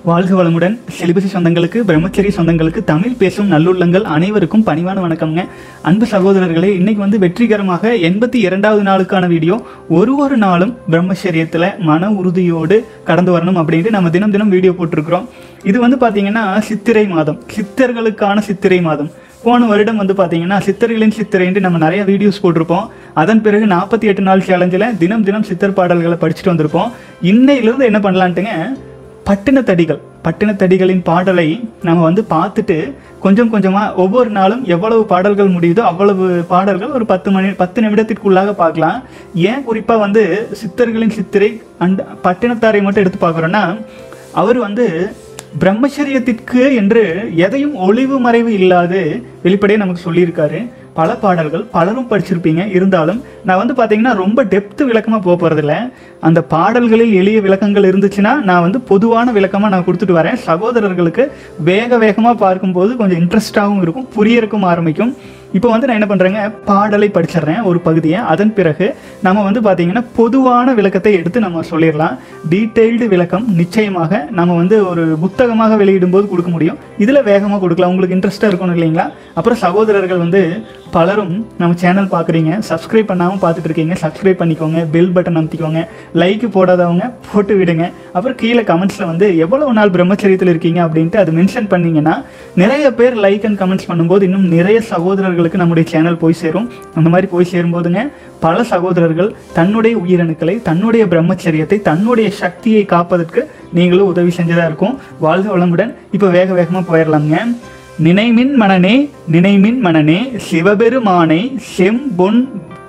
வாழ்க வளமுடன் செலிபசி சொந்தங்களுக்கு பிரம்மச்சரி சொந்தங்களுக்கு தமிழ் பேசும் நல்லுள்ளங்கள் அனைவருக்கும் பணிவான வணக்கம்ங்க அன்பு சகோதரர்களே இன்னைக்கு வந்து வெற்றிகரமாக எண்பத்தி இரண்டாவது நாளுக்கான வீடியோ ஒரு ஒரு நாளும் பிரம்மச்சரியத்தில் மன உறுதியோடு கடந்து வரணும் அப்படின்ட்டு நம்ம தினம் தினம் வீடியோ போட்டிருக்கிறோம் இது வந்து பார்த்தீங்கன்னா சித்திரை மாதம் சித்தர்களுக்கான சித்திரை மாதம் போன வருடம் வந்து பார்த்தீங்கன்னா சித்தர்களின் சித்திரைன்ட்டு நம்ம நிறைய வீடியோஸ் போட்டிருப்போம் அதன் பிறகு நாற்பத்தி எட்டு நாள் சேலஞ்சில் தினம் தினம் சித்தர் பாடல்களை படிச்சுட்டு வந்திருப்போம் இன்னையிலிருந்து என்ன பண்ணலான்ட்டுங்க பட்டினத்தடிகள் பட்டினத்தடிகளின் பாடலை நம்ம வந்து பார்த்துட்டு கொஞ்சம் கொஞ்சமாக ஒவ்வொரு நாளும் எவ்வளவு பாடல்கள் முடியுதோ அவ்வளவு பாடல்கள் ஒரு பத்து மணி பத்து நிமிடத்திற்குள்ளாக பார்க்கலாம் ஏன் குறிப்பாக வந்து சித்தர்களின் சித்திரை அண்ட் பட்டினத்தாரை மட்டும் எடுத்து பார்க்குறோன்னா அவர் வந்து பிரம்மச்சரியத்திற்கு என்று எதையும் ஒளிவு மறைவு இல்லாது வெளிப்படையாக நமக்கு சொல்லியிருக்காரு பல பாடல்கள் பலரும் படிச்சிருப்பீங்க இருந்தாலும் நான் வந்து பார்த்தீங்கன்னா ரொம்ப டெப்த் விளக்கமாக போக போகிறதில்ல அந்த பாடல்களில் எளிய விளக்கங்கள் இருந்துச்சுன்னா நான் வந்து பொதுவான விளக்கமாக நான் கொடுத்துட்டு வரேன் சகோதரர்களுக்கு வேக வேகமாக பார்க்கும்போது கொஞ்சம் இன்ட்ரெஸ்டாகவும் இருக்கும் புரியறக்கும் ஆரம்பிக்கும் இப்போ வந்து நான் என்ன பண்ணுறேங்க பாடலை படிச்சிடுறேன் ஒரு பகுதியை அதன் பிறகு நம்ம வந்து பார்த்தீங்கன்னா பொதுவான விளக்கத்தை எடுத்து நம்ம சொல்லிடலாம் டீட்டெயில்டு விளக்கம் நிச்சயமாக நம்ம வந்து ஒரு புத்தகமாக வெளியிடும் போது கொடுக்க முடியும் இதில் வேகமாக கொடுக்கலாம் உங்களுக்கு இன்ட்ரெஸ்ட்டாக இருக்கணும் இல்லைங்களா அப்புறம் சகோதரர்கள் வந்து பலரும் நம்ம சேனல் பார்க்குறீங்க சப்ஸ்கிரைப் பண்ணாமல் பார்த்துட்டு இருக்கீங்க சப்ஸ்கிரைப் பண்ணிக்கோங்க பெல் பட்டன் அமுத்திக்கோங்க லைக் போடாதவங்க போட்டு விடுங்க அப்புறம் கீழே கமெண்ட்ஸில் வந்து எவ்வளவு நாள் பிரம்மச்சரியத்தில் இருக்கீங்க அப்படின்ட்டு அது மென்ஷன் பண்ணீங்கன்னா நிறைய பேர் லைக் அண்ட் கமெண்ட்ஸ் பண்ணும்போது இன்னும் நிறைய சகோதரர்களுக்கு நம்முடைய சேனல் போய் சேரும் அந்த மாதிரி போய் சேரும்போதுங்க பல சகோதரர்கள் தன்னுடைய உயிரணுக்களை தன்னுடைய பிரம்மச்சரியத்தை தன்னுடைய சக்தியை காப்பதற்கு நீங்களும் உதவி செஞ்சதாக இருக்கும் வாழ்க வளமுடன் இப்போ வேக வேகமாக போயிடலாங்க நினைமின் மனனே நினைமின் மனனே சிவபெருமானை செம்பொன்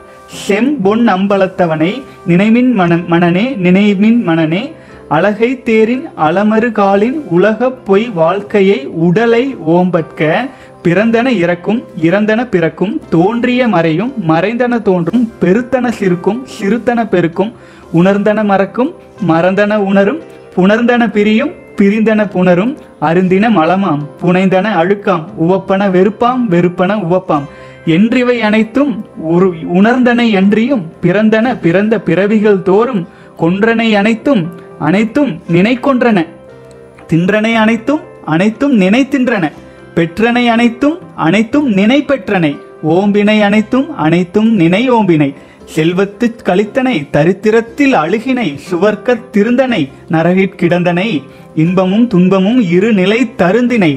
செம்பொன் அம்பலத்தவனை நினைமின் மன மனனே நினைமின் மனனே அழகை தேரின் அலமரு காலின் உலகப் பொய் வாழ்க்கையை உடலை ஓம்பற்க பிறந்தன இறக்கும் இறந்தன பிறக்கும் தோன்றிய மறையும் மறைந்தன தோன்றும் பெருத்தன சிறுக்கும் சிறுத்தன பெருக்கும் உணர்ந்தன மறக்கும் மறந்தன உணரும் புணர்ந்தன பிரியும் பிரிந்தன புணரும் அருந்தின மலமாம் புனைந்தன அழுக்காம் உவப்பன வெறுப்பாம் வெறுப்பன உவப்பாம் என்றிவை அனைத்தும் ஒரு உணர்ந்தனை அன்றியும் பிறந்தன பிறந்த பிறவிகள் தோறும் கொன்றனை அனைத்தும் அனைத்தும் நினைக்கொன்றன தின்றனை அனைத்தும் அனைத்தும் நினைத்தின்றன பெற்றனை அனைத்தும் அனைத்தும் நினை பெற்றனை ஓம்பினை அனைத்தும் அனைத்தும் நினை ஓம்பினை செல்வத்து கழித்தனை தரித்திரத்தில் அழுகினை சுவர்க்கத் திருந்தனை நரகிற் கிடந்தனை இன்பமும் துன்பமும் இரு நிலை தருந்தினை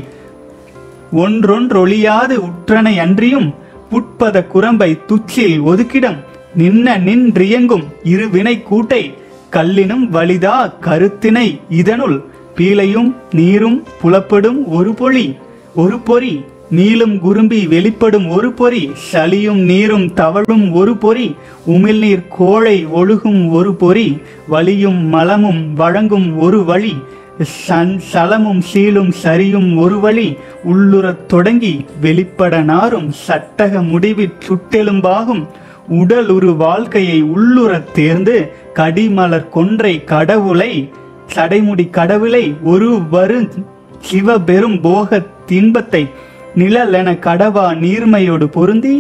ஒன்றொன்றொழியாது உற்றனை அன்றியும் புட்பத குரம்பை துச்சில் ஒதுக்கிடம் நின்ன நின்றியங்கும் இரு வினை கூட்டை கல்லினும் வலிதா கருத்தினை இதனுள் பீலையும் நீரும் புலப்படும் ஒரு பொழி ஒரு பொறி நீளும் குறும்பி வெளிப்படும் ஒரு பொறி சளியும் நீரும் தவழும் ஒரு பொறி உமிழ்நீர் கோழை ஒழுகும் ஒரு பொறி வலியும் மலமும் வழங்கும் ஒரு வழி சன் சலமும் சீலும் சரியும் ஒரு வழி உள்ளுறத் தொடங்கி வெளிப்பட நாரும் சட்டக முடிவிற் சுட்டெலும்பாகும் உடல் ஒரு வாழ்க்கையை உள்ளுறத் தேர்ந்து கடிமலர் கொன்றை கடவுளை சடைமுடி கடவுளை ஒரு வரு சிவ பெரும் போக தின்பத்தை நிழலென கடவா நீர்மையோடு பொருந்தி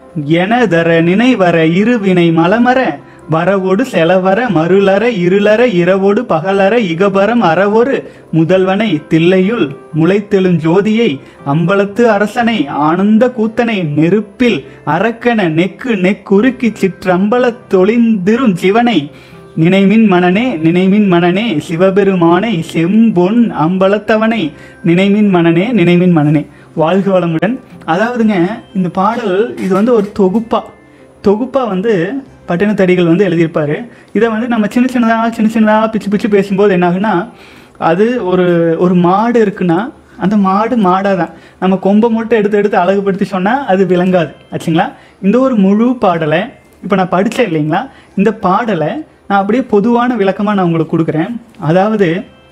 எனதர நினைவர இருவினை மலமர வரவோடு செலவர மருளர இருளர இரவோடு பகலர இகபரம் அறவொரு முதல்வனை தில்லையுள் முளைத்தெழுஞ்சோதியை அம்பலத்து அரசனை ஆனந்த கூத்தனை நெருப்பில் அரக்கன நெக்கு நெக்குருக்கி சிற்றம்பலத் தொழிந்திரும் சிவனை நினைமின் மனனே நினைமின் மனனே சிவபெருமானை செம்பொன் அம்பலத்தவனை நினைமின் மனனே நினைமின் மனனே வாழ்க வளமுடன் அதாவதுங்க இந்த பாடல் இது வந்து ஒரு தொகுப்பா தொகுப்பா வந்து பட்டினத்தடிகள் வந்து எழுதியிருப்பாரு இதை வந்து நம்ம சின்ன சின்னதாக சின்ன சின்னதாக பிச்சு பிச்சு பேசும்போது என்ன ஆகுன்னா அது ஒரு ஒரு மாடு இருக்குன்னா அந்த மாடு மாடாக தான் நம்ம கொம்பை மட்டும் எடுத்து எடுத்து அழகுபடுத்தி சொன்னால் அது விளங்காது ஆச்சுங்களா இந்த ஒரு முழு பாடலை இப்போ நான் படித்தேன் இல்லைங்களா இந்த பாடலை நான் அப்படியே பொதுவான விளக்கமாக நான் உங்களுக்கு கொடுக்குறேன் அதாவது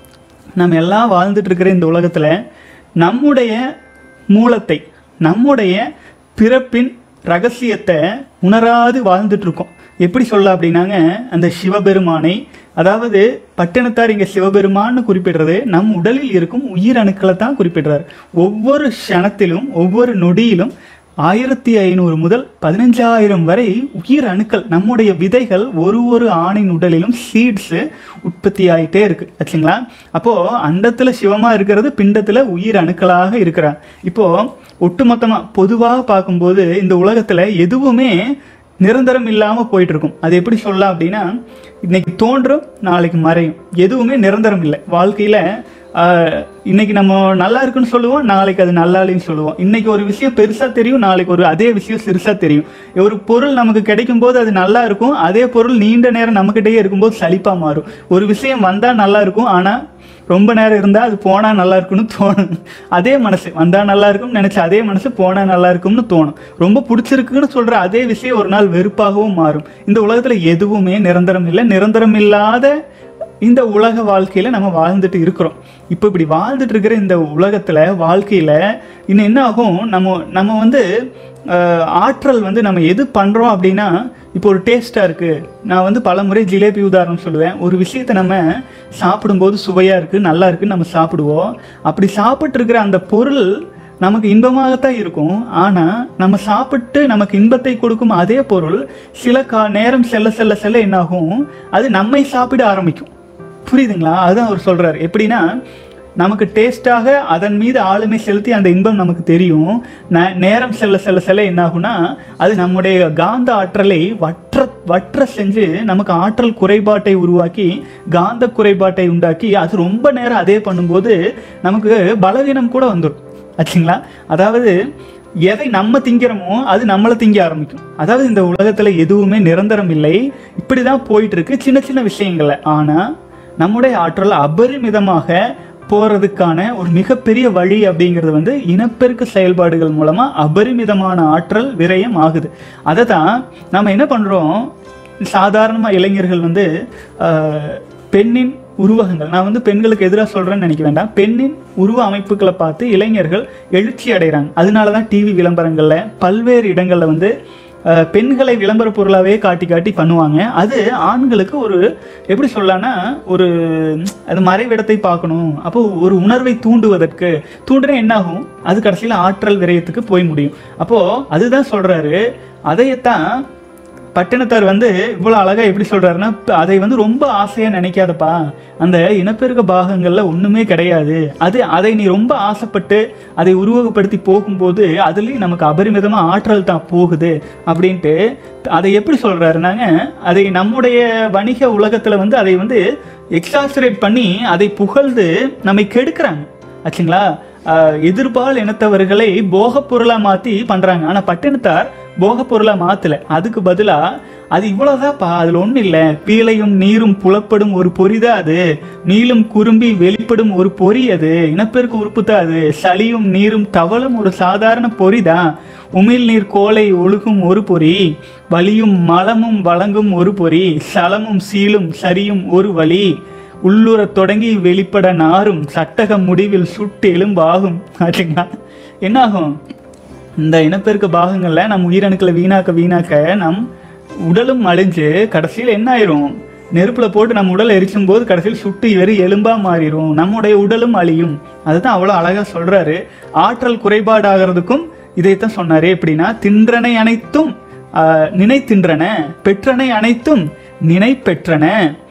நம்ம எல்லாம் வாழ்ந்துட்டு இருக்கிற இந்த உலகத்தில் நம்முடைய மூலத்தை நம்முடைய பிறப்பின் ரகசியத்தை உணராது வாழ்ந்துட்டு இருக்கோம் எப்படி சொல்ல அப்படின்னாங்க அந்த சிவபெருமானை அதாவது பட்டினத்தார் இங்கே சிவபெருமான்னு குறிப்பிடுறது நம் உடலில் இருக்கும் உயிர் அணுக்களை தான் குறிப்பிடுறார் ஒவ்வொரு க்ஷணத்திலும் ஒவ்வொரு நொடியிலும் ஆயிரத்தி ஐநூறு முதல் பதினஞ்சாயிரம் வரை உயிர் அணுக்கள் நம்முடைய விதைகள் ஒரு ஒரு ஆணின் உடலிலும் சீட்ஸ் உற்பத்தி ஆயிட்டே இருக்கு ஆச்சுங்களா அப்போ அண்டத்துல சிவமா இருக்கிறது பிண்டத்துல உயிர் அணுக்களாக இருக்கிறார் இப்போ ஒட்டுமொத்தமா பொதுவாக பார்க்கும்போது இந்த உலகத்துல எதுவுமே நிரந்தரம் இல்லாம போயிட்டு இருக்கும் அது எப்படி சொல்லலாம் அப்படின்னா இன்னைக்கு தோன்றும் நாளைக்கு மறையும் எதுவுமே நிரந்தரம் இல்லை வாழ்க்கையில ஆஹ், இன்னைக்கு நம்ம நல்லா இருக்குன்னு சொல்லுவோம் நாளைக்கு அது நல்லா இல்லைன்னு சொல்லுவோம் இன்னைக்கு ஒரு விஷயம் பெருசா தெரியும் நாளைக்கு ஒரு அதே விஷயம் சிறுசா தெரியும் ஒரு பொருள் நமக்கு கிடைக்கும் போது அது நல்லா இருக்கும் அதே பொருள் நீண்ட நேரம் நம்மகிட்டயே இருக்கும்போது சலிப்பா மாறும் ஒரு விஷயம் வந்தா நல்லா இருக்கும் ஆனா ரொம்ப நேரம் இருந்தா அது போனா நல்லா இருக்கும்னு தோணும் அதே மனசு வந்தா நல்லா இருக்கும்னு நினைச்ச அதே மனசு போனா நல்லா இருக்கும்னு தோணும் ரொம்ப பிடிச்சிருக்குன்னு சொல்ற அதே விஷயம் ஒரு நாள் வெறுப்பாகவும் மாறும் இந்த உலகத்துல எதுவுமே நிரந்தரம் இல்லை நிரந்தரம் இல்லாத இந்த உலக வாழ்க்கையில நம்ம வாழ்ந்துட்டு இருக்கிறோம் இப்போ இப்படி வாழ்ந்துட்டு இருக்கிற இந்த உலகத்துல வாழ்க்கையில இன்னும் என்ன ஆகும் நம்ம நம்ம வந்து ஆஹ், ஆற்றல் வந்து நம்ம எது பண்றோம் அப்படின்னா இப்போ ஒரு டேஸ்டா இருக்கு நான் வந்து பல முறை ஜிலேபி உதாரணம் சொல்லுவேன் ஒரு விஷயத்தை நம்ம சாப்பிடும்போது சுவையா இருக்கு நல்லா இருக்குன்னு நம்ம சாப்பிடுவோம் அப்படி சாப்பிட்டு இருக்கிற அந்த பொருள் நமக்கு இன்பமாகத்தான் இருக்கும் ஆனா நம்ம சாப்பிட்டு நமக்கு இன்பத்தை கொடுக்கும் அதே பொருள் சில கா நேரம் செல்ல செல்ல செல்ல என்னாகும் அது நம்மை சாப்பிட ஆரம்பிக்கும் புரியுதுங்களா அதுதான் அவர் சொல்றாரு எப்படின்னா நமக்கு டேஸ்டாக அதன் மீது ஆளுமை செலுத்தி அந்த இன்பம் நமக்கு தெரியும் நே- நேரம் செல்ல செல்ல செல்ல என்ன ஆகும்னா அது நம்முடைய காந்த ஆற்றலை வற்ற வற்ற செஞ்சு நமக்கு ஆற்றல் குறைபாட்டை உருவாக்கி காந்த குறைபாட்டை உண்டாக்கி அது ரொம்ப நேரம் அதே பண்ணும்போது நமக்கு பலவீனம் கூட வந்துடும் ஆச்சுங்களா அதாவது எதை நம்ம திங்கிறோமோ அது நம்மளை திங்க ஆரம்பிக்கும் அதாவது இந்த உலகத்துல எதுவுமே நிரந்தரம் இல்லை இப்படிதான் போயிட்டு இருக்கு சின்ன சின்ன விஷயங்கள்ல ஆனா நம்முடைய ஆற்றல் அபரிமிதமாக போறதுக்கான ஒரு மிகப்பெரிய வழி அப்படிங்கிறது வந்து இனப்பெருக்க செயல்பாடுகள் மூலமா அபரிமிதமான ஆற்றல் விரயம் ஆகுது அதை தான் நம்ம என்ன பண்றோம் சாதாரணமாக இளைஞர்கள் வந்து ஆஹ், பெண்ணின் உருவகங்கள் நான் வந்து பெண்களுக்கு எதிராக சொல்றேன்னு நினைக்க வேண்டாம் பெண்ணின் உருவ அமைப்புகளை பார்த்து இளைஞர்கள் எழுச்சி அடைகிறாங்க அதனால தான் டிவி விளம்பரங்கள்ல பல்வேறு இடங்கள்ல வந்து அஹ், பெண்களை விளம்பர பொருளாவே காட்டி காட்டி பண்ணுவாங்க அது ஆண்களுக்கு ஒரு எப்படி சொல்லலாம்னா ஒரு அது மறைவிடத்தை பார்க்கணும் அப்போ ஒரு உணர்வை தூண்டுவதற்கு தூண்டுனா என்ன ஆகும் அது கடைசியில் ஆற்றல் விரயத்துக்கு போய் முடியும் அப்போ அதுதான் சொல்றாரு அதையத்தான் பட்டினத்தார் வந்து இவ்வளோ அழகா எப்படி சொல்றாருன்னா "ப- அதை வந்து ரொம்ப ஆசையா நினைக்காதப்பா அந்த இனப்பெருக்க பாகங்கள்ல ஒண்ணுமே கிடையாது அது அதை நீ ரொம்ப ஆசைப்பட்டு அதை உருவகப்படுத்தி போகும்போது அதுலயும் நமக்கு அபரிமிதமா ஆற்றல் தான் போகுது அப்படின்ட்டு அதை எப்படி சொல்றாருனாங்க அதை நம்முடைய வணிக உலகத்துல வந்து அதை வந்து எக்ஸாசரேட் பண்ணி அதை புகழ்ந்து நம்மை கெடுக்கிறாங்க ஆச்சுங்களா ஆஹ் எதிர்பால் இனத்தவர்களை போகப் பொருளா மாத்தி பண்றாங்க ஆனா பட்டினத்தார் போகப் பொருளா மாத்தல அதுக்கு பதிலா அது இவ்வளவுதான்ப்பா அதுல ஒண்ணும் இல்ல பீலையும் நீரும் புலப்படும் ஒரு பொறிதான் அது நீளும் குறும்பி வெளிப்படும் ஒரு பொறி அது இனப்பெருக்கு உறுப்பு தான் அது சளியும் நீரும் தவளும் ஒரு சாதாரண பொறிதான் உமிழ் நீர் கோலை ஒழுகும் ஒரு பொறி வலியும் மலமும் வழங்கும் ஒரு பொறி சலமும் சீலும் சரியும் ஒரு வழி உள்ளுறத் தொடங்கி வெளிப்பட நாரும் சட்டக முடிவில் சுட்டு எலும்பாகும் ஆச்சுங்களா என்ன ஆகும் இந்த இனப்பெருக்க பாகங்கள்ல நம் உயிரணுக்களை வீணாக்க வீணாக்க நம் உடலும் அழிஞ்சு கடைசியில் என்ன ஆயிரும் நெருப்புல போட்டு நம்ம உடல் எரிச்சும் போது கடைசியில் சுட்டு எரி எலும்பா மாறிடும் நம்முடைய உடலும் அழியும் அதுதான் அவ்வளவு அழகா சொல்றாரு ஆற்றல் குறைபாடாகிறதுக்கும் இதைத்தான் சொன்னாரு எப்படின்னா தின்றனை அனைத்தும் ஆஹ், நினைத்தின்றன பெற்றனை அனைத்தும் நினை பெற்றன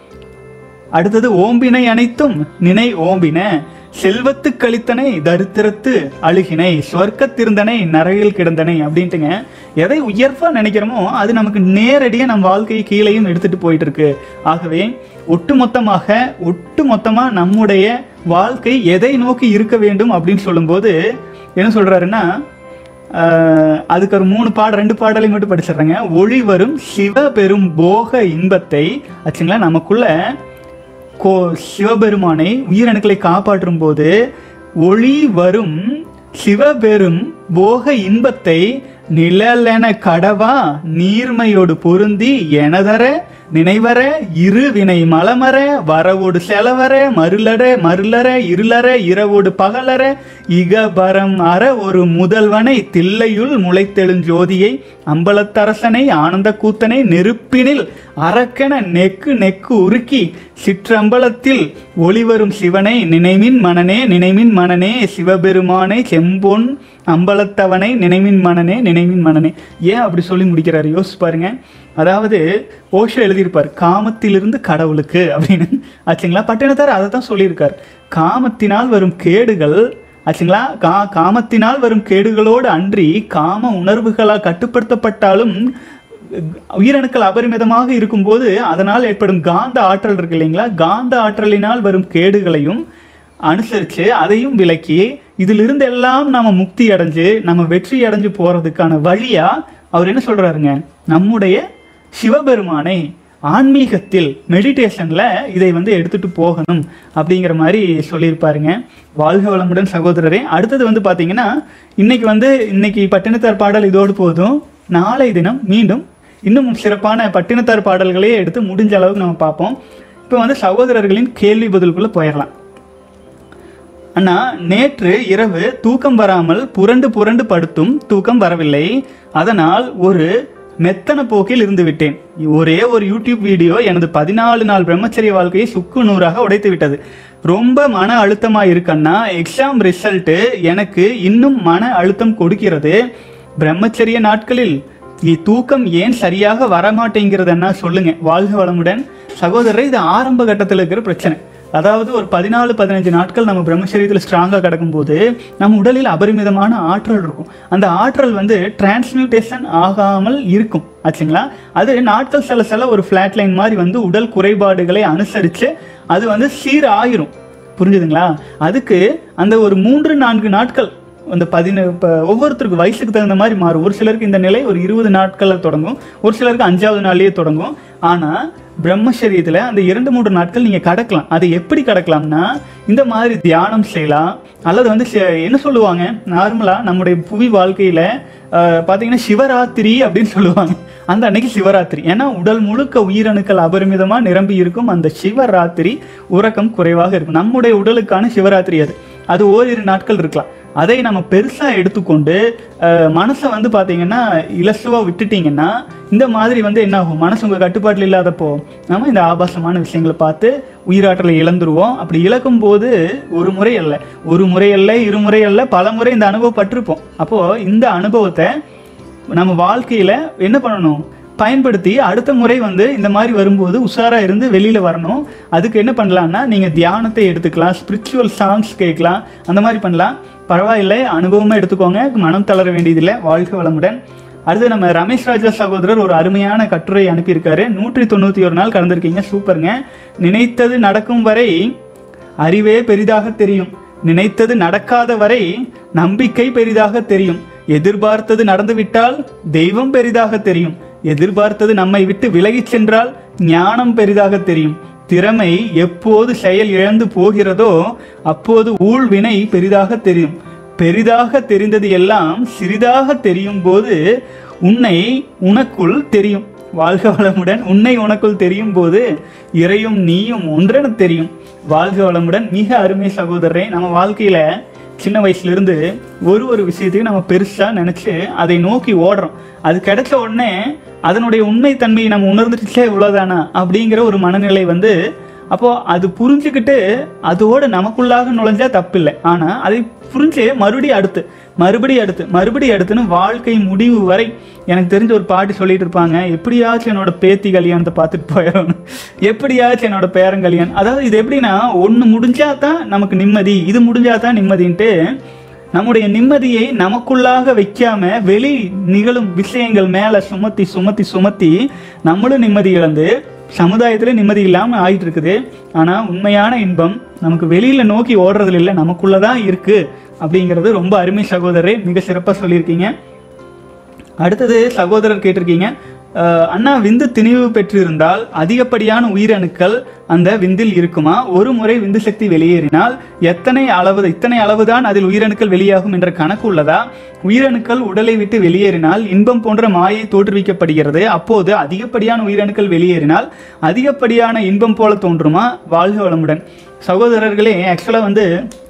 அடுத்தது ஓம்பினை அனைத்தும் நினை ஓம்பின செல்வத்து கழித்தனை தரித்திரத்து அழுகினை சொர்க்கத்திருந்தனை நரகில் கிடந்தனை அப்படின்ட்டுங்க எதை உயர்வா நினைக்கிறோமோ அது நமக்கு நேரடியா நம்ம வாழ்க்கையை கீழேயும் எடுத்துட்டு போயிட்டு இருக்கு ஆகவே ஒட்டுமொத்தமாக ஒட்டுமொத்தமா நம்முடைய வாழ்க்கை எதை நோக்கி இருக்க வேண்டும் அப்படின்னு சொல்லும்போது என்ன சொல்றாருன்னா ஆஹ், அதுக்கு ஒரு மூணு பாட ரெண்டு பாடலை மட்டும் படிச்சிடுறேங்க ஒளி வரும் சிவ பெரும் போக இன்பத்தை ஆச்சுங்களா நமக்குள்ள கோ சிவபெருமானை உயிரணுக்களை காப்பாற்றும் போது ஒளி வரும் சிவபெரும் போக இன்பத்தை நிழலென கடவா நீர்மையோடு பொருந்தி எனதர நினைவர இரு வினை மலமர வரவோடு செலவர மருளர மருளர இருளர இரவோடு பகலர இகபரம் அற ஒரு முதல்வனை தில்லையுள் முளைத்தெழுஞ்சோதியை அம்பலத்தரசனை ஆனந்த கூத்தனை நெருப்பினில் அரக்கென நெக்கு நெக்கு உருக்கி சிற்றம்பலத்தில் ஒளிவரும் சிவனை நினைமின் மனனே நினைமின் மனனே சிவபெருமானை செம்பொன் அம்பலத்தவனை நினைமின் மனனே நினைமின் மனனே ஏன் அப்படி சொல்லி முடிக்கிறார் யோசிச்சு பாருங்க அதாவது ஓஷோ எழுதியிருப்பார் காமத்திலிருந்து கடவுளுக்கு அப்படின்னு ஆச்சுங்களா பட்டினத்தார் அதை தான் சொல்லியிருக்கார் காமத்தினால் வரும் கேடுகள் ஆச்சுங்களா கா காமத்தினால் வரும் கேடுகளோடு அன்றி காம உணர்வுகளால் கட்டுப்படுத்தப்பட்டாலும் உயிரணுக்கள் அபரிமிதமாக இருக்கும்போது அதனால் ஏற்படும் காந்த ஆற்றல் இருக்கு இல்லைங்களா காந்த ஆற்றலினால் வரும் கேடுகளையும் அனுசரித்து அதையும் விலக்கி இதிலிருந்து எல்லாம் நம்ம முக்தி அடைஞ்சு நம்ம வெற்றி அடைஞ்சு போகிறதுக்கான வழியா அவர் என்ன சொல்றாருங்க நம்முடைய சிவபெருமானை ஆன்மீகத்தில் மெடிடேஷனில் இதை வந்து எடுத்துட்டு போகணும் அப்படிங்கிற மாதிரி சொல்லியிருப்பாருங்க வாழ்க வளமுடன் சகோதரரே அடுத்தது வந்து பார்த்தீங்கன்னா இன்னைக்கு வந்து இன்னைக்கு பட்டினத்தார் பாடல் இதோடு போதும் நாளை தினம் மீண்டும் இன்னும் சிறப்பான பட்டினத்தார் பாடல்களே எடுத்து முடிஞ்ச அளவுக்கு நம்ம பார்ப்போம் இப்போ வந்து சகோதரர்களின் கேள்வி பதிலுக்குள்ளே போயிடலாம் அண்ணா நேற்று இரவு தூக்கம் வராமல் புரண்டு புரண்டு படுத்தும் தூக்கம் வரவில்லை அதனால் ஒரு மெத்தன போக்கில் இருந்து விட்டேன் ஒரே ஒரு யூடியூப் வீடியோ எனது பதினாலு நாள் பிரம்மச்சரிய வாழ்க்கையை சுக்கு நூறாக உடைத்து விட்டது ரொம்ப மன அழுத்தமா இருக்கன்னா எக்ஸாம் ரிசல்ட்டு எனக்கு இன்னும் மன அழுத்தம் கொடுக்கிறது பிரம்மச்சரிய நாட்களில் இ- தூக்கம் ஏன் சரியாக வரமாட்டேங்கிறதுன்னா சொல்லுங்க வாழ்க வளமுடன் சகோதரர் இது ஆரம்ப கட்டத்தில் இருக்கிற பிரச்சனை அதாவது ஒரு பதினாலு பதினஞ்சு நாட்கள் நம்ம பிரம்மச்சரியத்தில் ஸ்ட்ராங்காக கிடக்கும்போது நம்ம உடலில் அபரிமிதமான ஆற்றல் இருக்கும் அந்த ஆற்றல் வந்து டிரான்ஸ்மியூட்டேஷன் ஆகாமல் இருக்கும் ஆச்சுங்களா அது நாட்கள் செல்ல செல்ல ஒரு ஃப்ளாட் லைன் மாதிரி வந்து உடல் குறைபாடுகளை அனுசரித்து அது வந்து சீர் ஆயிரும் புரிஞ்சுதுங்களா அதுக்கு அந்த ஒரு மூன்று நான்கு நாட்கள் அந்த பதின இப்போ ஒவ்வொருத்தருக்கு வயசுக்கு தகுந்த மாதிரி மாறும் ஒரு சிலருக்கு இந்த நிலை ஒரு இருபது நாட்களில் தொடங்கும் ஒரு சிலருக்கு அஞ்சாவது நாள்லயே தொடங்கும் ஆனால் பிரம்மச்சரியத்தில் அந்த இரண்டு மூன்று நாட்கள் நீங்கள் கடக்கலாம் அது எப்படி கடக்கலாம்னா இந்த மாதிரி தியானம் செய்யலாம் அல்லது வந்து சி- என்ன சொல்லுவாங்க நார்மலாக நம்முடைய புவி வாழ்க்கையில் பார்த்தீங்கன்னா சிவராத்திரி அப்படின்னு சொல்லுவாங்க அந்த அன்னைக்கு சிவராத்திரி ஏன்னா உடல் முழுக்க உயிரணுக்கள் அபரிமிதமாக நிரம்பி இருக்கும் அந்த சிவராத்திரி உறக்கம் குறைவாக இருக்கும் நம்முடைய உடலுக்கான சிவராத்திரி அது அது ஓரிரு நாட்கள் இருக்கலாம் அதை நம்ம பெருசாக எடுத்துக்கொண்டு அஹ், மனசை வந்து பார்த்தீங்கன்னா இலசுவாக விட்டுட்டீங்கன்னா இந்த மாதிரி வந்து என்ன ஆகும் மனசு உங்கள் கட்டுப்பாட்டில் இல்லாதப்போ நம்ம இந்த ஆபாசமான விஷயங்களை பார்த்து உயிராற்றலை இழந்துருவோம் அப்படி இழக்கும் போது ஒரு முறை அல்ல ஒரு முறை அல்ல இருமுறை அல்ல பல முறை இந்த அனுபவப்பட்டிருப்போம் அப்போது இந்த அனுபவத்தை நம்ம வாழ்க்கையில் என்ன பண்ணணும் பயன்படுத்தி அடுத்த முறை வந்து இந்த மாதிரி வரும்போது உஷாராக இருந்து வெளியில் வரணும் அதுக்கு என்ன பண்ணலாம்னா நீங்கள் தியானத்தை எடுத்துக்கலாம் ஸ்பிரிச்சுவல் சாங்ஸ் கேட்கலாம் அந்த மாதிரி பண்ணலாம் பரவாயில்லை அனுபவமாக எடுத்துக்கோங்க மனம் தளர வேண்டியதில்லை வாழ்க வளமுடன் அடுத்து நம்ம ரமேஷ் ராஜா சகோதரர் ஒரு அருமையான கட்டுரை அனுப்பியிருக்காரு நூற்றி தொண்ணூற்றி ஒரு நாள் கலந்துருக்கீங்க சூப்பருங்க நினைத்தது நடக்கும் வரை அறிவே பெரிதாக தெரியும் நினைத்தது நடக்காத வரை நம்பிக்கை பெரிதாக தெரியும் எதிர்பார்த்தது நடந்துவிட்டால் தெய்வம் பெரிதாக தெரியும் எதிர்பார்த்தது நம்மை விட்டு விலகிச் சென்றால் ஞானம் பெரிதாக தெரியும் திறமை எப்போது செயல் இழந்து போகிறதோ அப்போது ஊழ்வினை பெரிதாக தெரியும் பெரிதாக தெரிந்தது எல்லாம் சிறிதாக தெரியும் போது உன்னை உனக்குள் தெரியும் வாழ்க வளமுடன் உன்னை உனக்குள் தெரியும் போது இறையும் நீயும் ஒன்றென தெரியும் வாழ்க வளமுடன் மிக அருமை சகோதரரே நம்ம வாழ்க்கையில சின்ன வயசுல இருந்து ஒரு ஒரு விஷயத்தையும் நம்ம பெருசா நினைச்சு அதை நோக்கி ஓடுறோம் அது கிடைச்ச உடனே அதனுடைய உண்மை தன்மையை நம்ம உணர்ந்துட்டுச்சே இவ்வளவுதானா அப்படிங்கிற ஒரு மனநிலை வந்து அப்போ அது புரிஞ்சுக்கிட்டு அதோட நமக்குள்ளாக நுழைஞ்சா தப்பில்லை ஆனா அதை புரிஞ்சு மறுபடியும் அடுத்து மறுபடியும் அடுத்து மறுபடியும் அடுத்துன்னு வாழ்க்கை முடிவு வரை எனக்கு தெரிஞ்ச ஒரு பாட்டி சொல்லிட்டு இருப்பாங்க எப்படியாச்சும் என்னோட பேத்தி கல்யாணத்தை பார்த்துட்டு போயிடணும் எப்படியாச்சும் என்னோட பேரன் கல்யாணம் அதாவது இது எப்படின்னா ஒன்று முடிஞ்சா தான் நமக்கு நிம்மதி இது முடிஞ்சா தான் நிம்மதின்ட்டு நம்முடைய நிம்மதியை நமக்குள்ளாக வைக்காம வெளி நிகழும் விஷயங்கள் மேல சுமத்தி சுமத்தி சுமத்தி நம்மளும் நிம்மதி இழந்து சமுதாயத்துல நிம்மதி இல்லாம ஆயிட்டு இருக்குது ஆனா உண்மையான இன்பம் நமக்கு வெளியில நோக்கி ஓடுறதுல இல்லை நமக்குள்ளதான் இருக்கு அப்படிங்கிறது ரொம்ப அருமை சகோதரரே மிக சிறப்பா சொல்லியிருக்கீங்க அடுத்தது சகோதரர் கேட்டிருக்கீங்க அஹ், அண்ணா விந்து திணிவு பெற்றிருந்தால் அதிகப்படியான உயிரணுக்கள் அந்த விந்தில் இருக்குமா ஒரு முறை விந்து சக்தி வெளியேறினால் எத்தனை அளவு இத்தனை அளவுதான் அதில் உயிரணுக்கள் வெளியாகும் என்ற கணக்கு உள்ளதா உயிரணுக்கள் உடலை விட்டு வெளியேறினால் இன்பம் போன்ற மாயை தோற்றுவிக்கப்படுகிறது அப்போது அதிகப்படியான உயிரணுக்கள் வெளியேறினால் அதிகப்படியான இன்பம் போல தோன்றுமா வாழ்க வளமுடன் சகோதரர்களே ஆக்சுவலாக வந்து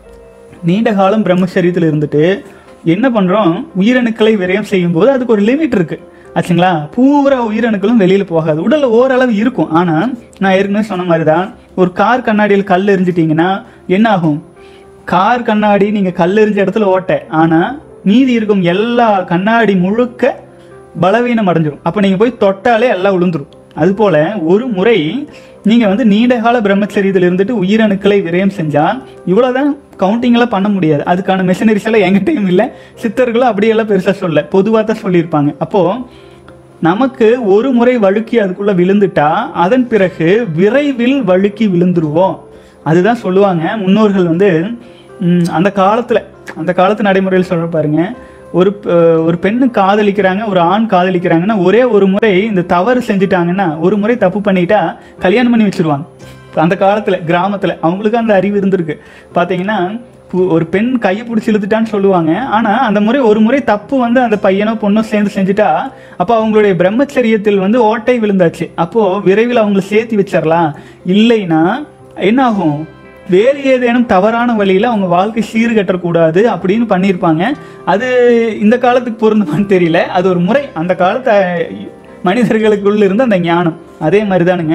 நீண்ட காலம் பிரம்மச்சரியத்தில் இருந்துட்டு என்ன பண்ணுறோம் உயிரணுக்களை விரயம் செய்யும்போது அதுக்கு ஒரு லிமிட் இருக்கு ஆச்சுங்களா பூரா உயிரணுக்களும் வெளியில் போகாது உடல்ல ஓரளவு இருக்கும் ஆனால் நான் ஏற்கனவே சொன்ன மாதிரி தான் ஒரு கார் கண்ணாடியில் கல் எரிஞ்சிட்டிங்கன்னா என்ன ஆகும் கார் கண்ணாடி நீங்கள் கல் எரிஞ்ச இடத்துல ஓட்ட ஆனால் மீதி இருக்கும் எல்லா கண்ணாடி முழுக்க பலவீனம் அடைஞ்சிரும் அப்போ நீங்கள் போய் தொட்டாலே எல்லாம் விழுந்துரும் அதுபோல ஒரு முறை நீங்கள் வந்து நீண்ட கால பிரம்மச்சரியத்தில் இருந்துட்டு உயிரணுக்களை விரயம் செஞ்சால் இவ்வளோதான் கவுண்டிங்கெல்லாம் பண்ண முடியாது அதுக்கான மெஷினரிஸ் எல்லாம் எங்கிட்டையும் இல்லை சித்தர்களும் அப்படியெல்லாம் பெருசாக சொல்ல பொதுவாக தான் சொல்லியிருப்பாங்க அப்போது நமக்கு ஒரு முறை வழுக்கி அதுக்குள்ள விழுந்துட்டா அதன் பிறகு விரைவில் வழுக்கி விழுந்துருவோம் அதுதான் சொல்லுவாங்க முன்னோர்கள் வந்து ம், அந்த காலத்தில் அந்த காலத்து நடைமுறையில் சொல்ற பாருங்க ஒரு ப- ஒரு பெண்ணு காதலிக்கிறாங்க ஒரு ஆண் காதலிக்கிறாங்கன்னா ஒரே ஒரு முறை இந்த தவறு செஞ்சுட்டாங்கன்னா ஒரு முறை தப்பு பண்ணிட்டா கல்யாணம் பண்ணி வச்சிருவாங்க அந்த காலத்தில் கிராமத்தில் அவங்களுக்கு அந்த அறிவு இருந்திருக்கு பார்த்தீங்கன்னா பு- ஒரு பெண் கையை பிடிச்சி இழுத்துட்டான்னு சொல்லுவாங்க ஆனால் அந்த முறை ஒரு முறை தப்பு வந்து அந்த பையனோ பொண்ணோ சேர்ந்து செஞ்சுட்டா அப்போ அவங்களுடைய பிரம்மச்சரியத்தில் வந்து ஓட்டை விழுந்தாச்சு அப்போது விரைவில் அவங்களை சேர்த்து வச்சிடலாம் இல்லைன்னா என்ன ஆகும் வேறு ஏதேனும் தவறான வழியில் அவங்க வாழ்க்கை சீர்கட்டக்கூடாது அப்படின்னு பண்ணியிருப்பாங்க அது இந்த காலத்துக்கு பொருந்துமான்னு தெரியல அது ஒரு முறை அந்த காலத்து மனிதர்களுக்குள்ள இருந்த அந்த ஞானம் அதே மாதிரி தானுங்க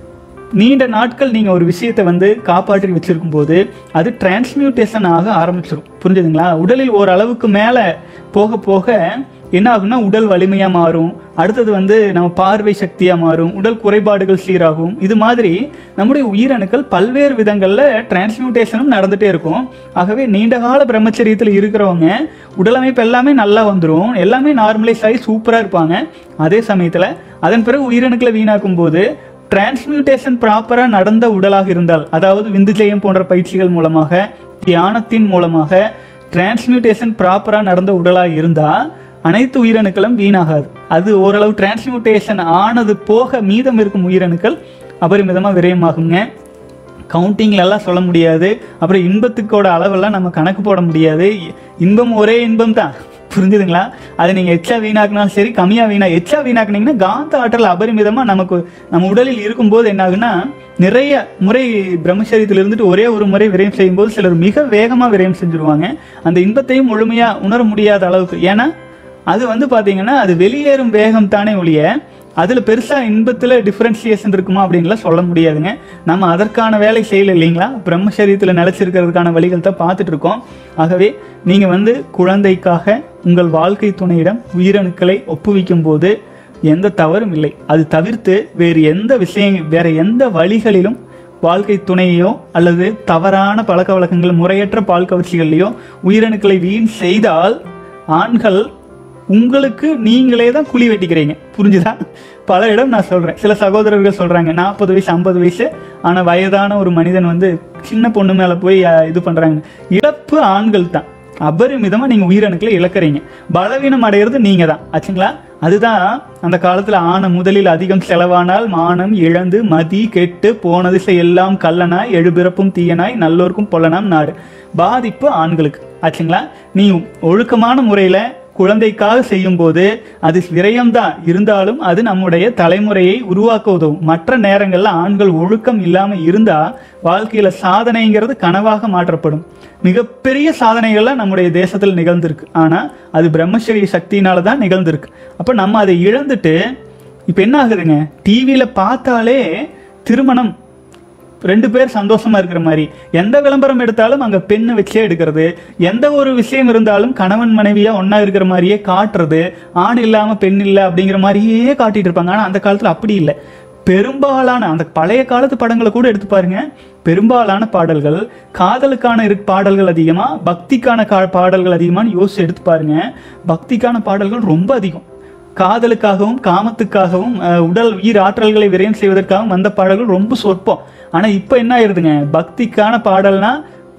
நீண்ட நாட்கள் நீங்கள் ஒரு விஷயத்தை வந்து காப்பாற்றி வச்சிருக்கும் போது அது டிரான்ஸ்மியூட்டேஷன் ஆக ஆரம்பிச்சிடும் புரிஞ்சுதுங்களா உடலில் ஓரளவுக்கு மேலே போக போக என்ன ஆகும்னா உடல் வலிமையாக மாறும் அடுத்தது வந்து நம்ம பார்வை சக்தியாக மாறும் உடல் குறைபாடுகள் சீராகும் இது மாதிரி நம்முடைய உயிரணுக்கள் பல்வேறு விதங்களில் டிரான்ஸ்மியூட்டேஷனும் நடந்துகிட்டே இருக்கும் ஆகவே நீண்ட கால பிரம்மச்சரியத்தில் இருக்கிறவங்க உடலமைப்பு எல்லாமே நல்லா வந்துடும் எல்லாமே நார்மலைஸ் ஆகி சூப்பராக இருப்பாங்க அதே சமயத்தில் அதன் பிறகு உயிரணுக்களை வீணாக்கும் போது டிரான்ஸ்மியூட்டேஷன் ப்ராப்பராக நடந்த உடலாக இருந்தால் அதாவது விந்துஜயம் போன்ற பயிற்சிகள் மூலமாக தியானத்தின் மூலமாக டிரான்ஸ்மியூட்டேஷன் ப்ராப்பராக நடந்த உடலாக இருந்தால் அனைத்து உயிரணுக்களும் வீணாகாது அது ஓரளவு டிரான்ஸ்மியூட்டேஷன் ஆனது போக மீதம் இருக்கும் உயிரணுக்கள் அபரிமிதமாக விரயமாகுங்க கவுண்டிங்ல எல்லாம் சொல்ல முடியாது அப்புறம் இன்பத்துக்கோட அளவெல்லாம் நம்ம கணக்கு போட முடியாது இ- இன்பம் ஒரே இன்பம் தான் புரிஞ்சுதுங்களா அதை நீங்கள் எச்சா வீணாக்குனாலும் சரி கம்மியாக வீணா எச்சா வீணாக்குனீங்கன்னா காந்த ஆற்றல் அபரிமிதமாக நமக்கு நம்ம உடலில் இருக்கும்போது என்ன ஆகுன்னா நிறைய முறை பிரம்மச்சரியத்தில் இருந்துட்டு ஒரே ஒரு முறை விரயம் செய்யும்போது சிலர் மிக வேகமாக விரயம் செஞ்சுருவாங்க அந்த இன்பத்தையும் முழுமையாக உணர முடியாத அளவுக்கு ஏன்னா அது வந்து பார்த்தீங்கன்னா அது வெளியேறும் வேகம் தானே ஒழிய அதில் பெருசாக இன்பத்தில் டிஃப்ரென்சியேஷன் இருக்குமா அப்படின்லாம் சொல்ல முடியாதுங்க நம்ம அதற்கான வேலை செய்யல இல்லைங்களா பிரம்மச்சரியத்தில் நிலச்சிருக்கிறதுக்கான வழிகள் தான் பார்த்துட்டு இருக்கோம் ஆகவே நீங்கள் வந்து குழந்தைக்காக உங்கள் வாழ்க்கை துணையிடம் உயிரணுக்களை ஒப்புவிக்கும் போது எந்த தவறும் இல்லை அது தவிர்த்து வேறு எந்த விஷயம் வேற எந்த வழிகளிலும் வாழ்க்கை துணையோ அல்லது தவறான பழக்க வழக்கங்கள் முறையற்ற பால் கவர்ச்சிகள்லையோ உயிரணுக்களை வீண் செய்தால் ஆண்கள் உங்களுக்கு நீங்களே தான் குழி வெட்டிக்கிறீங்க புரிஞ்சுதா பல இடம் நான் சொல்றேன் சில சகோதரர்கள் சொல்றாங்க நாற்பது வயசு ஐம்பது வயசு ஆனா வயதான ஒரு மனிதன் வந்து சின்ன பொண்ணு மேல போய் அஹ், இது பண்றாங்க இழப்பு ஆண்கள் தான் அபரிமிதமா நீங்க உயிரணுக்களை இழக்கிறீங்க பலவீனம் அடையிறது நீங்க தான் ஆச்சுங்களா அதுதான் அந்த காலத்துல ஆன முதலில் அதிகம் செலவானால் மானம் இழந்து மதி கெட்டு போன திசை எல்லாம் கல்லனாய் எழுபிறப்பும் தீயனாய் நல்லோர்க்கும் பொல்லனாம் நாடு பாதிப்பு ஆண்களுக்கு ஆச்சுங்களா நீ ஒழுக்கமான முறையில குழந்தைக்காக செய்யும்போது அது விரயம்தான் இருந்தாலும் அது நம்முடைய தலைமுறையை உருவாக்க உதவும் மற்ற நேரங்களில் ஆண்கள் ஒழுக்கம் இல்லாமல் இருந்தால் வாழ்க்கையில் சாதனைங்கிறது கனவாக மாற்றப்படும் மிகப்பெரிய சாதனைகள்லாம் நம்முடைய தேசத்தில் நிகழ்ந்திருக்கு ஆனால் அது பிரம்மச்சரிய சக்தியினால தான் நிகழ்ந்திருக்கு அப்போ நம்ம அதை இழந்துட்டு இப்போ என்ன ஆகுதுங்க டிவியில் பார்த்தாலே திருமணம் ரெண்டு பேர் சந்தோஷமா இருக்கிற மாதிரி எந்த விளம்பரம் எடுத்தாலும் அங்க பெண்ணை வச்சே எடுக்கிறது எந்த ஒரு விஷயம் இருந்தாலும் கணவன் மனைவியா ஒண்ணா இருக்கிற மாதிரியே காட்டுறது ஆண் இல்லாம பெண் இல்லை அப்படிங்கிற மாதிரியே காட்டிட்டு இருப்பாங்க ஆனா அந்த காலத்துல அப்படி இல்லை பெரும்பாலான அந்த பழைய காலத்து படங்களை கூட எடுத்து பாருங்க பெரும்பாலான பாடல்கள் காதலுக்கான இரு பாடல்கள் அதிகமா பக்திக்கான கா பாடல்கள் அதிகமான்னு யோசிச்சு எடுத்து பாருங்க பக்திக்கான பாடல்கள் ரொம்ப அதிகம் காதலுக்காகவும் காமத்துக்காகவும் அஹ், உடல் உயிர் ஆற்றல்களை விரயம் செய்வதற்காகவும் வந்த பாடல்கள் ரொம்ப சொற்பம் ஆனால் இப்போ என்ன ஆயிருதுங்க பக்திக்கான பாடல்னா ம்,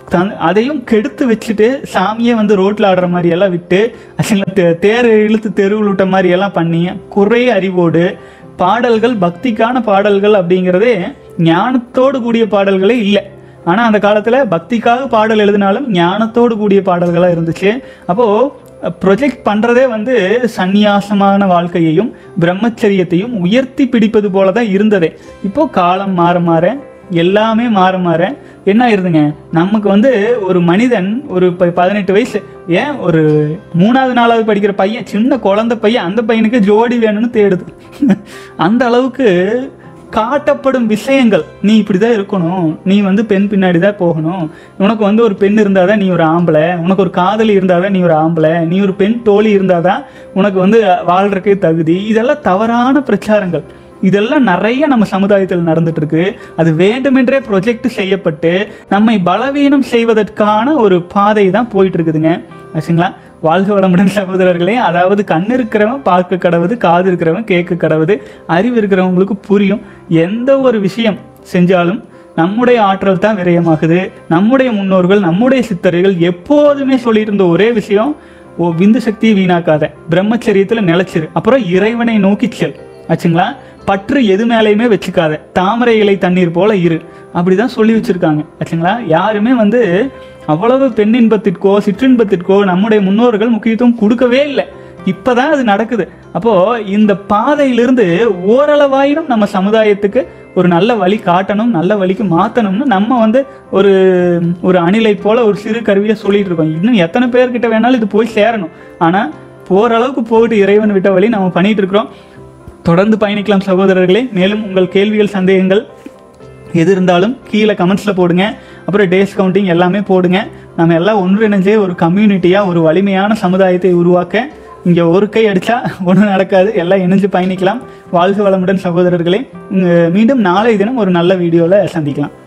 தன் அதையும் கெடுத்து வச்சுட்டு சாமியே வந்து ரோட்டில் ஆடுற மாதிரி எல்லாம் விட்டு அசிங்களா தே தேர் இழுத்து தெருவில் விட்ட மாதிரி எல்லாம் பண்ணி குறை அறிவோடு பாடல்கள் பக்திக்கான பாடல்கள் அப்படிங்கிறதே ஞானத்தோடு கூடிய பாடல்களே இல்லை ஆனால் அந்த காலத்தில் பக்திக்காக பாடல் எழுதினாலும் ஞானத்தோடு கூடிய பாடல்களாக இருந்துச்சு அப்போது ப்ரொஜெக்ட் பண்ணுறதே வந்து சந்நியாசமான வாழ்க்கையையும் பிரம்மச்சரியத்தையும் உயர்த்தி பிடிப்பது போல தான் இருந்ததே இப்போ காலம் மாற மாற எல்லாமே மாற மாற என்ன ஆயிருதுங்க நமக்கு வந்து ஒரு மனிதன் ஒரு ப- பதினெட்டு வயசு ஏன் ஒரு மூணாவது நாலாவது படிக்கிற பையன் சின்ன குழந்தை பையன் அந்த பையனுக்கு ஜோடி வேணும்னு தேடுது அந்த அளவுக்கு காட்டப்படும் விஷயங்கள் நீ இப்படிதான் இருக்கணும் நீ வந்து பெண் பின்னாடி தான் போகணும் உனக்கு வந்து ஒரு பெண் இருந்தாதான் நீ ஒரு ஆம்பளை உனக்கு ஒரு காதலி இருந்தாதான் நீ ஒரு ஆம்பளை நீ ஒரு பெண் தோழி இருந்தாதான் உனக்கு வந்து வாழ்றதுக்கே தகுதி இதெல்லாம் தவறான பிரச்சாரங்கள் இதெல்லாம் நிறைய நம்ம சமுதாயத்தில் நடந்துட்டு இருக்கு அது வேண்டுமென்றே ப்ரொஜெக்ட் செய்யப்பட்டு நம்மை பலவீனம் செய்வதற்கான ஒரு பாதை தான் போயிட்டு இருக்குதுங்க ஆச்சுங்களா வாழ்க வளமுடன் சகோதரர்களே அதாவது கண் இருக்கிறவன் பார்க்க கடவுது காது இருக்கிறவன் கேட்க கடவுது அறிவு இருக்கிறவங்களுக்கு புரியும் எந்த ஒரு விஷயம் செஞ்சாலும் நம்முடைய ஆற்றல் தான் விரயமாகுது நம்முடைய முன்னோர்கள் நம்முடைய சித்தர்கள் எப்போதுமே சொல்லிட்டு இருந்த ஒரே விஷயம் ஓ விந்து சக்தியை வீணாக்காத பிரம்மச்சரியத்துல நிலைச்சிரு அப்புறம் இறைவனை நோக்கி செல் ஆச்சுங்களா பற்று எது மேலேயுமே வச்சுக்காத தாமரை இலை தண்ணீர் போல இரு அப்படிதான் சொல்லி வச்சிருக்காங்க ஆச்சுங்களா யாருமே வந்து அவ்வளவு பெண்ணின்பத்திற்கோ சிற்றின்பத்திற்கோ நம்முடைய முன்னோர்கள் முக்கியத்துவம் கொடுக்கவே இல்லை இப்பதான் அது நடக்குது அப்போ இந்த பாதையிலிருந்து ஓரளவாயினும் நம்ம சமுதாயத்துக்கு ஒரு நல்ல வழி காட்டணும் நல்ல வழிக்கு மாத்தணும்னு நம்ம வந்து ஒரு ஒரு அணிலை போல ஒரு சிறு கருவியை சொல்லிட்டு இருக்கோம் இன்னும் எத்தனை பேர்கிட்ட வேணாலும் இது போய் சேரணும் ஆனா போற அளவுக்கு போயிட்டு இறைவன் விட்ட வழி நம்ம பண்ணிட்டு இருக்கிறோம் தொடர்ந்து பயணிக்கலாம் சகோதரர்களே மேலும் உங்கள் கேள்விகள் சந்தேகங்கள் எது இருந்தாலும் கீழே கமெண்ட்ஸில் போடுங்க அப்புறம் டேஸ் கவுண்டிங் எல்லாமே போடுங்க நம்ம எல்லாம் ஒன்றிணைஞ்சே ஒரு கம்யூனிட்டியாக ஒரு வலிமையான சமுதாயத்தை உருவாக்க இங்கே ஒரு கை அடித்தா ஒன்றும் நடக்காது எல்லாம் இணைஞ்சு பயணிக்கலாம் வாழ்க வளமுடன் சகோதரர்களே உங்க- மீண்டும் நாளை தினம் ஒரு நல்ல வீடியோவில் சந்திக்கலாம்